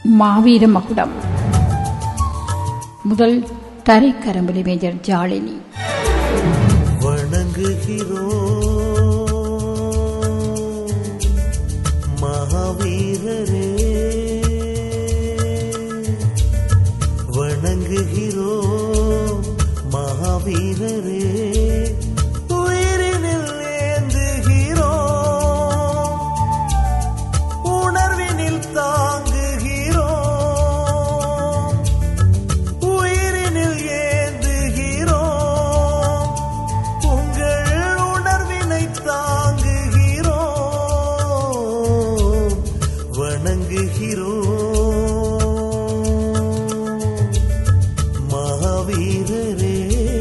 மாவீர மகுடம் முதல் தரைக்கரம்புலி மேஜர் ஜாலினி வணங்குகிறோம் மகாவீரரே வணங்குகிறோம் மகாவீரரே உயிரினில் ஏந்துகிறோம் உணர்வினில் தாங்குகிறோம் உயிரினில் ஏந்துகிறோம் உங்கள் உணர்வினை தாங்குகிறோம் வணங்குகிறோம் மகாவீரரே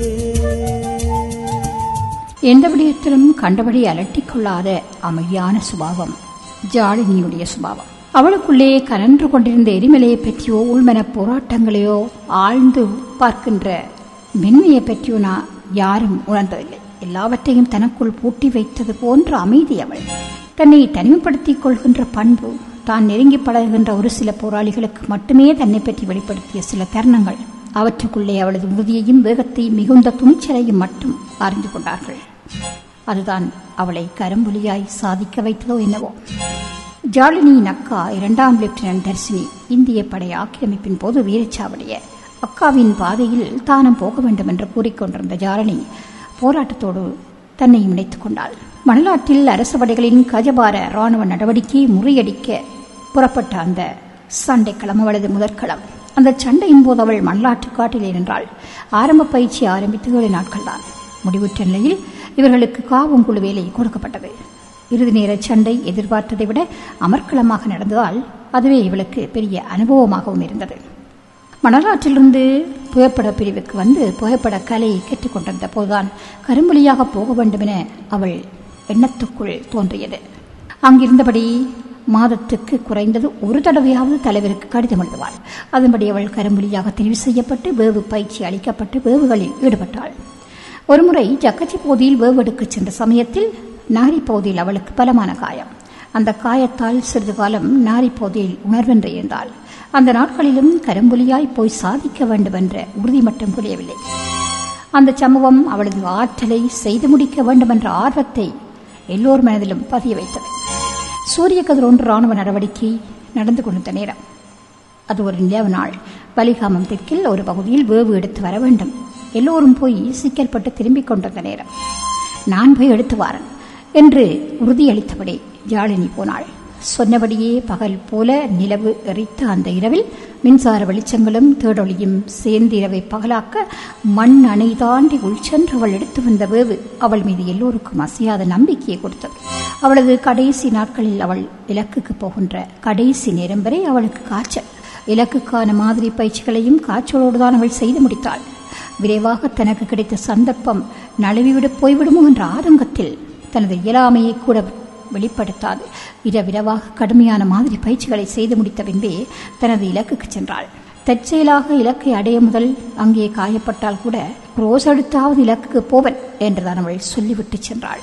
எந்த விடயத்திலும் கண்டபடி அலட்டிக் கொள்ளாத அமைதியான சுபாவம் ஜாலினியுடைய சுபாவம் அவளுக்குள்ளே கலன்று கொண்டிருந்த எரிமலையை பற்றியோ உள்மன போராட்டங்களையோ ஆழ்ந்து பார்க்கின்ற மென்மையை பற்றியோ நான் யாரும் உணர்ந்ததில்லை எல்லாவற்றையும் தனக்குள் பூட்டி வைத்தது போன்ற அமைதி அவள் தன்னை தனிமைப்படுத்திக் கொள்கின்ற பண்பு தான் நெருங்கி பழகுகின்ற ஒரு சில போராளிகளுக்கு மட்டுமே தன்னை பற்றி வெளிப்படுத்திய சில தருணங்கள் அவற்றுக்குள்ளே அவளது உறுதியையும் வேகத்தையும் மிகுந்த துணிச்சலையும் மட்டும் அறிந்து கொண்டார்கள் அதுதான் அவளை கரும்புலியாய் சாதிக்க வைத்ததோ என்னவோ ஜாலினியின் அக்கா இரண்டாம் லெப்டினன்ட் தர்சினி இந்திய படை ஆக்கிரமிப்பின் போது வீரச்சாவடிய அக்காவின் பாதையில் தானும் போக வேண்டும் என்று கூறிக்கொண்டிருந்த ஜாலினி போராட்டத்தோடு தன்னை இணைத்துக் கொண்டாள் மணலாற்றில் அரசு படைகளின் கஜபார ராணுவ நடவடிக்கையை முறியடிக்க புறப்பட்ட அந்த சண்டைக்களம் அவளது முதற்களம் அந்த சண்டையின் போது அவள் மணலாற்று காட்டிலே நின்றாள் ஆரம்ப பயிற்சி ஆரம்பித்து ஏழு நாட்கள்தான் முடிவுற்ற நிலையில் இவர்களுக்கு காவங்குழு வேலை கொடுக்கப்பட்டது இறுதி நேர சண்டை எதிர்பார்த்ததை விட அமர்க்களமாக நடந்ததால் அதுவே இவளுக்கு பெரிய அனுபவமாகவும் இருந்தது மணலாற்றிலிருந்து புகைப்பட பிரிவுக்கு வந்து புகைப்பட கலையை கற்றுக்கொண்டிருந்த போதுதான் கரும்புலியாக போக வேண்டும் என அவள் எண்ணத்துக்குள் தோன்றியது அங்கிருந்தபடி மாதத்துக்கு குறைந்தது ஒரு தடவையாவது தலைவருக்கு கடிதம் எழுதுவாள் அதன்படி அவள் கரும்புலியாக தெரிவு செய்யப்பட்டு வேவு பயிற்சி அளிக்கப்பட்டு வேவுகளில் ஈடுபட்டாள் ஒருமுறை ஜக்கச்சி பகுதியில் வேவெடுக்க சென்ற சமயத்தில் நாரி பகுதியில் அவளுக்கு பலமான காயம் அந்த காயத்தால் சிறிது காலம் நாரி பகுதியில் உணர்வென்று இருந்தாள் அந்த நாட்களிலும் கரும்புலியாய் போய் சாதிக்க வேண்டும் என்ற உறுதி மட்டும் புரியவில்லை அந்த சம்பவம் அவளது ஆற்றலை செய்து முடிக்க வேண்டும் என்ற ஆர்வத்தை எல்லோர் மனதிலும் பதிய வைத்தது சூரிய கதிர் ஒன்று ராணுவ நடவடிக்கை நடந்து கொண்டிருந்த நேரம் அது ஒரு நிலவு நாள் பலிகாமம் தெற்கில் ஒரு பகுதியில் வேவு எடுத்து வர வேண்டும் எல்லோரும் போய் சிக்கல்பட்டு திரும்பிக் கொண்டிருந்த நேரம் நான் போய் எடுத்து வாரன் என்று உறுதியளித்தபடி ஜாலினி போனாள் சொன்னபடியே பகல் போல நிலவு எரித்த அந்த இரவில் மின்சார வெளிச்சங்களும் தேடொளியும் சேர்ந்து இரவை பகலாக்க மண் அணை தாண்டி உள்சென்று அவள் எடுத்து வந்த வேவு அவள் மீது எல்லோருக்கும் அசையாத நம்பிக்கையை கொடுத்தது அவளது கடைசி நாட்களில் அவள் இலக்குக்கு போகின்ற கடைசி நேரம் வரை அவளுக்கு காய்ச்சல் இலக்குக்கான மாதிரி பயிற்சிகளையும் காய்ச்சலோடு தான் அவள் செய்து முடித்தாள் விரைவாக தனக்கு கிடைத்த சந்தர்ப்பம் நழுவிவிட போய்விடுமோ என்ற ஆதங்கத்தில் தனது இயலாமையை கூட வெளிப்படுத்தாது இரவிரவாக கடுமையான மாதிரி பயிற்சிகளை செய்து முடித்த பின்பே தனது இலக்குக்கு சென்றாள் தற்செயலாக இலக்கை அடைய முதல் அங்கே காயப்பட்டால் கூட ரோஸ் எடுத்தாவது இலக்குக்கு போவன் என்றுதான் அவள் சொல்லிவிட்டு சென்றாள்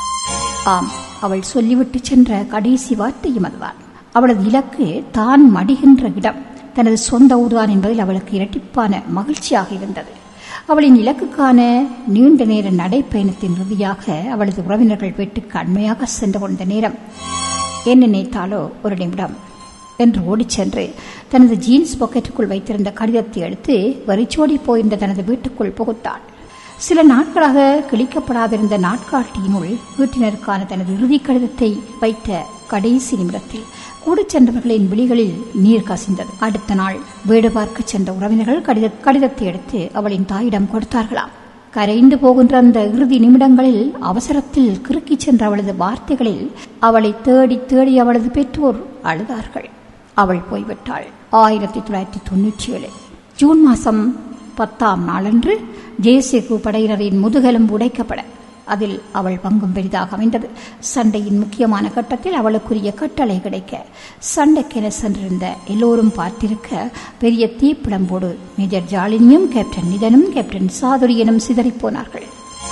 ஆம் அவள் சொல்லிவிட்டு சென்ற கடைசி வார்த்தையும் அதுதான் அவளது இலக்கு தான் மடிகின்ற இடம் தனது சொந்த ஊர்தான் என்பதில் அவளுக்கு இரட்டிப்பான மகிழ்ச்சியாக இருந்தது அவளின் இலக்குக்கான நீண்ட நேர நடைப்பயணத்தின் இறுதியாக அவளது உறவினர்கள் வீட்டுக்கு அண்மையாக சென்று கொண்ட நேரம் என்ன நினைத்தாலோ ஒரு நிமிடம் என்று ஓடிச் சென்று தனது ஜீன்ஸ் பாக்கெட்டுக்குள் வைத்திருந்த கடிதத்தை எடுத்து வரிச்சோடி போயிருந்த தனது வீட்டுக்குள் புகுத்தாள் சில நாட்களாக கிழிக்கப்படாதிருந்த நாட்காட்டியினுள் வீட்டினருக்கான தனது இறுதி கடிதத்தை வைத்த கடைசி நிமிடத்தில் கூட சென்றவர்களின் விழிகளில் நீர் கசிந்தது அடுத்த நாள் வீடு பார்க்க சென்ற உறவினர்கள் கடித கடிதத்தை எடுத்து அவளின் தாயிடம் கொடுத்தார்களாம் கரைந்து போகின்ற அந்த இறுதி நிமிடங்களில் அவசரத்தில் கிறுக்கிச் சென்ற அவளது வார்த்தைகளில் அவளை தேடி தேடி அவளது பெற்றோர் அழுதார்கள் அவள் போய்விட்டாள் ஆயிரத்தி தொள்ளாயிரத்தி தொண்ணூற்றி ஏழு ஜூன் மாதம் பத்தாம் நாளன்று ஜேசிகு படையினரின் முதுகெலும்பு உடைக்கப்பட அதில் அவள் பங்கும் பெரிதாக அமைந்தது சண்டையின் முக்கியமான கட்டத்தில் அவளுக்குரிய கட்டளை கிடைக்க சண்டைக்கென சென்றிருந்த எல்லோரும் பார்த்திருக்க பெரிய தீப்பிழம்போடு மேஜர் ஜாலினியும் கேப்டன் நிதனும் கேப்டன் சாதுரியனும் சிதறிப்போனார்கள்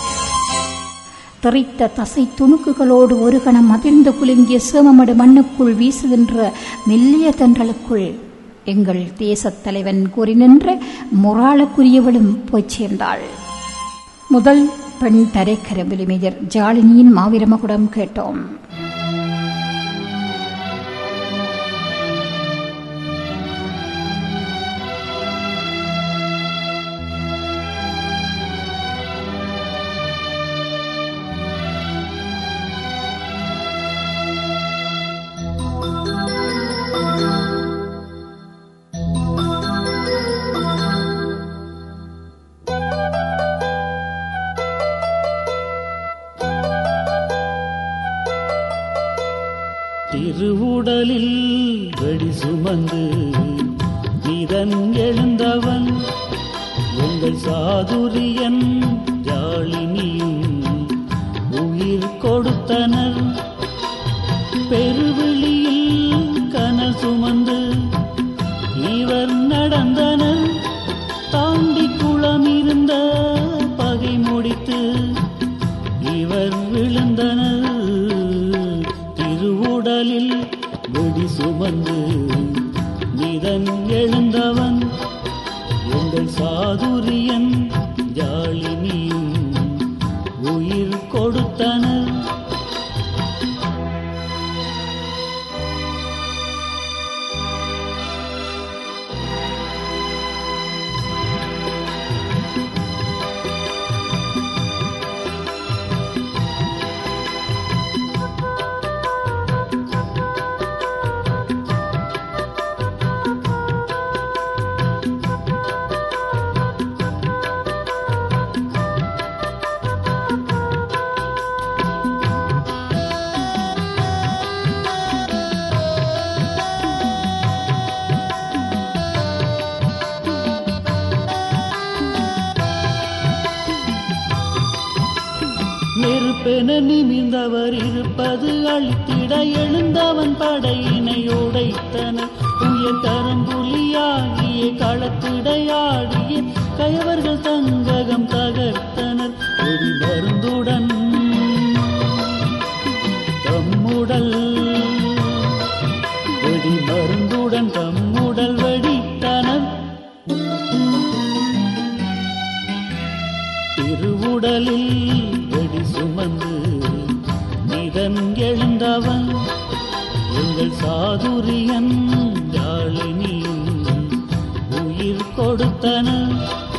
தெறித்த தசை துணுக்குகளோடு ஒரு கணம் அதிர்ந்து குலுங்கிய சேமமடு மண்ணுக்குள் வீசுகின்ற மெல்லிய தென்றலுக்குள் எங்கள் தேசத் தலைவன் கூறி நின்ற முறாளுக்குரியவளும் போய் சேர்ந்தாள் முதல் பெண் தரைக்கரவிலி மேஜர் ஜாலினியின் மாவீரமகுடம் கேட்டோம் திருவுடலில் வெடி சுமந்து இதன் எழுந்தவன் உங்கள் சாதுரியன் ஜாலினியும் உயிர் கொடுத்தனர் பெருவெளியில் கனல் சுமந்து இவர் நடந்தனர் தாண்டி குளம் இருந்த பகை முடித்து இவர் விழுந்தனர் திருவுடலில் வெடி சுமந்து நிதன் எழுந்தவன் எங்கள் சாதுரியன் ஜாலினியும் உயிர் கொடுத்தனர் நெருப்பென நிமிந்தவர் இருப்பது அழித்திட எழுந்தவன் படையினை உடைத்தனர் உயர் கரம்புலியாகிய களத்திடையாடிய கயவர்கள் தங்ககம் தகர்த்தனர் வெடி மருந்துடன் தம்முடல் வெடி மருந்துடன் தம்முடல் வெடித்தனர் திருவுடலில் வெடி சுமந்து நிதன் எழுந்தவன் எங்கள் சாதுரியன் ஜாலினியும் உயிர் கொடுத்தனர்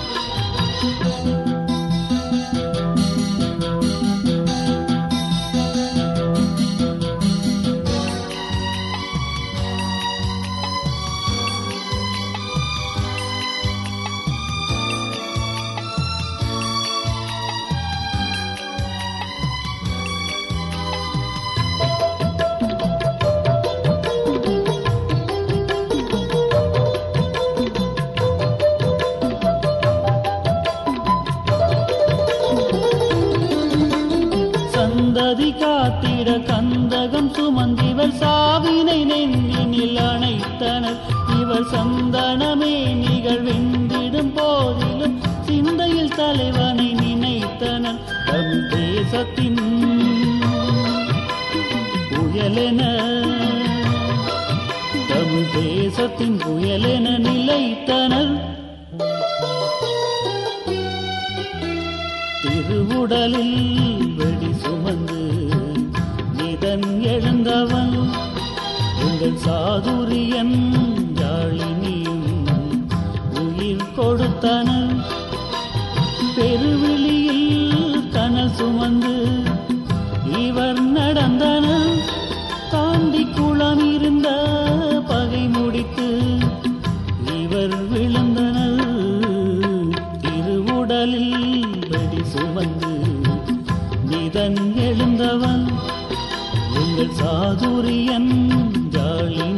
சந்ததி காத்திட கந்தகம் சுமந்திவர் சாவினை நெஞ்சினில் அணைத்தனர் இவர் சந்தனமே நிகழ்வெந்திடும் போதிலும் சிந்தையில் தலைவனை நினைத்தனர் தமிழ் தேசத்தின் புயலென தமிழ் தேசத்தின் புயலென நிலைத்தனர் திருவுடலில் வெடி சுமந்து நிதன் எழுந்தவன் உங்கள் சாதுரியன் ஜாலினியும் உயிர் கொடுத்தனர் பெருவெளியில் கனல் சுமந்து இவர் நடந்தனர் தாண்டி குளம் இருந்த பகை முடித்து இவர் விழுந்தனர் திருவுடலில் வெடி சுமந்து நிதன் எழுந்தவன் எங்கள் சாதுரியன் ஜாலின்